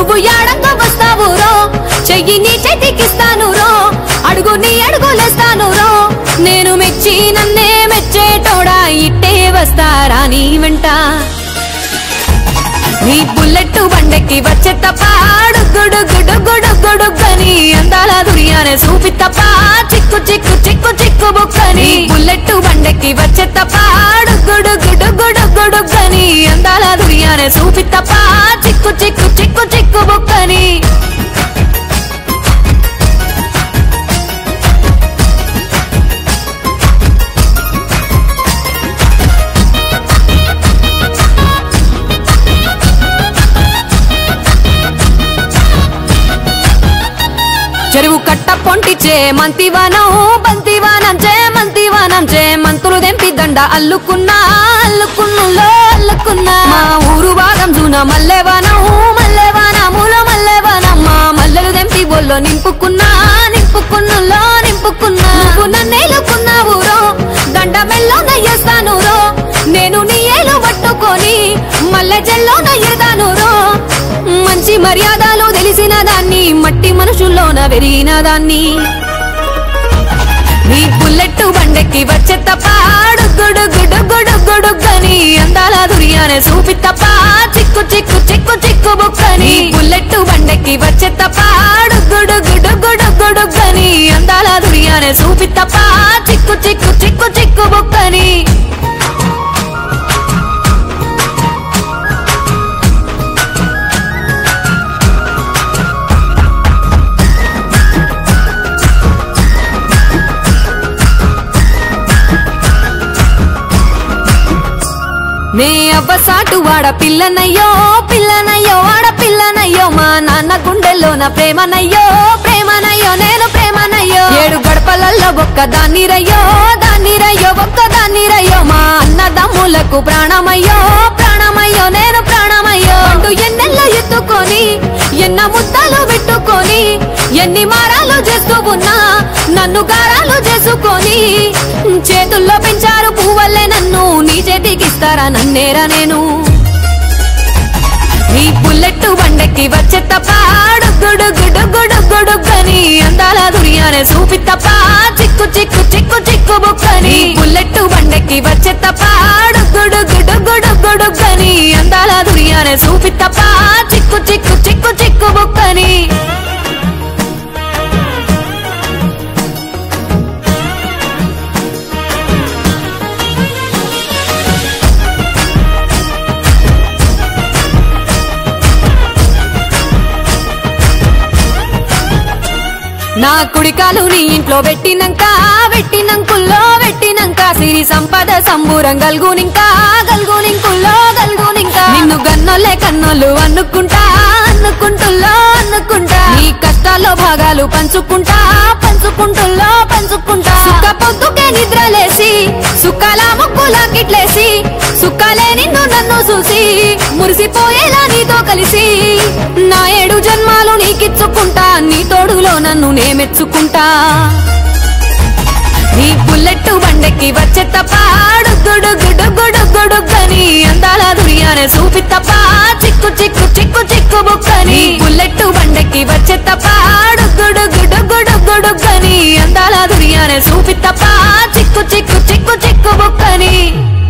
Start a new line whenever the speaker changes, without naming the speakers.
నువ్వు యాడంగా వస్తావు రో చెయ్యి నీ చేతికిస్తాను రో అడుగు నీ అడుగులేస్తాను రో నేను మెచ్చి నన్నే మెచ్చేటోడా ఇట్టే వస్తారా నీ వెంట నీ బుల్లెట్ బండెక్కి వచ్చే తప్ప గుడు గుడు గుడు గుడు గని అందాల దునియానే చూపి తప్ప చిక్కు చిక్కు చిక్కు చిక్కు బుక్కని బుల్లెట్ బండెక్కి వచ్చే తప్ప గుడు గుడు గుడు గుడు గని అందాల దునియానే చూపి తప్ప చిక్కు చిక్కు చిక్కు చిక్కు బుక్కని చెరువు కట్ట పొంటిచే మంతివానం బంతివానం చే మంతివానం చే మంతులు దెంపి దండ అల్లుకున్నా అల్లుకున్నులో అల్లుకున్నా మా ఊరు భాగం జూన మల్లెవానం మల్లెవానములో మల్లెవానం మా మల్లెలు దెంపి బొల్లో నింపుకున్నా నింపుకున్నులో నింపుకున్నా నువ్వు నన్నేలుకున్నావు రో దండ మెల్లో నయ్యేస్తాను రో నేను నీ ఏలు పట్టుకొని మల్లె జల్లో నయ్యేదాను రో మంచి మర్యాదలు తెలిసిన దాన్ని మట్టి మనుషుల్లోన పెరిగిన దాన్ని నీ బుల్లెట్ బండెక్కి వచ్చే తప్ప గుడు గుడు గుడు గుడు గని అందాల దుర్యానే చూపి తప్ప చిక్కు చిక్కు చిక్కు చిక్కు బుక్కని బుల్లెట్ బండెక్కి వచ్చే తప్ప గుడు గుడు గుడు గుడు గని అందాల దుర్యానే చూపి తప్ప చిక్కు చిక్కు చిక్కు చిక్కు బుక్కని నే అవ్వ సాటు వాడ పిల్లనయ్యో పిల్లనయ్యో వాడ పిల్లనయ్యో మా నాన్న గుండెల్లో నా ప్రేమనయ్యో ప్రేమనయ్యో నేను ప్రేమనయ్యో ఏడు గడపలల్లో ఒక్క దాన్ని రయ్యో దాన్ని రయ్యో ఒక్క దాన్ని రయ్యో మా అన్నదమ్ములకు ప్రాణమయ్యో ప్రాణమయ్యో నేను ప్రాణమయ్యో అంటూ ఎన్నెల్లో ఎత్తుకొని ఎన్న ముద్దలు పెట్టుకొని ఎన్ని మారాలు చేస్తూ ఉన్నా నన్ను గారాలు చేసుకొని చేతుల్లో పెంచారు పువ్వల్లే నన్ను నీ చేతికిస్తారా నన్నేరా నేను నీ బుల్లెట్ బండెక్కి వచ్చే తప్ప గుడు గుడు గుడు గుడు గని అందాల దునియానే చూపి తప్ప చిక్కు చిక్కు చిక్కు చిక్కు బుక్కని బుల్లెట్ బండెక్కి వచ్చే తప్ప గుడు గుడు గుడు గుడు గని అందాల దునియానే చూపి తప్ప చిక్కు చిక్కు చిక్కు చిక్కు బుక్కని నా కుడికాలు నీ ఇంట్లో పెట్టినంక పెట్టినంకుల్లో పెట్టినంక సిరి సంపద సంబూరం గల్గునింకా గల్గునింకుల్లో గల్గునింకా నిన్ను గన్నోలే కన్నోళ్ళు అనుకుంటా అనుకుంటుల్లో అనుకుంటా నీ కష్టాల్లో భాగాలు పంచుకుంటా పంచుకుంటుల్లో పంచుకుంటా సుఖ పొద్దుకే నిద్రలేసి సుఖాల ముక్కులా కిట్లేసి సుఖాలే నిన్ను నన్ను చూసి మురిసిపోయేలా నీతో కలిసి నా ఏడు జన్మాలు నీకిచ్చుకుంటా నీ తోడులో నన్ను నే మెచ్చుకుంటా నీ బుల్లెట్ బండెక్కి వచ్చే తప్ప గుడు గుడు గుడు గుడు గని అందాల దునియానే చూపి తప్ప చిక్కు చిక్కు చిక్కు చిక్కు బుక్కని బుల్లెట్ బండెక్కి వచ్చే తప్ప గుడు గుడు గుడు గుడు గని అందాల దునియానే చూపి తప్ప చిక్కు చిక్కు చిక్కు చిక్కు బుక్కని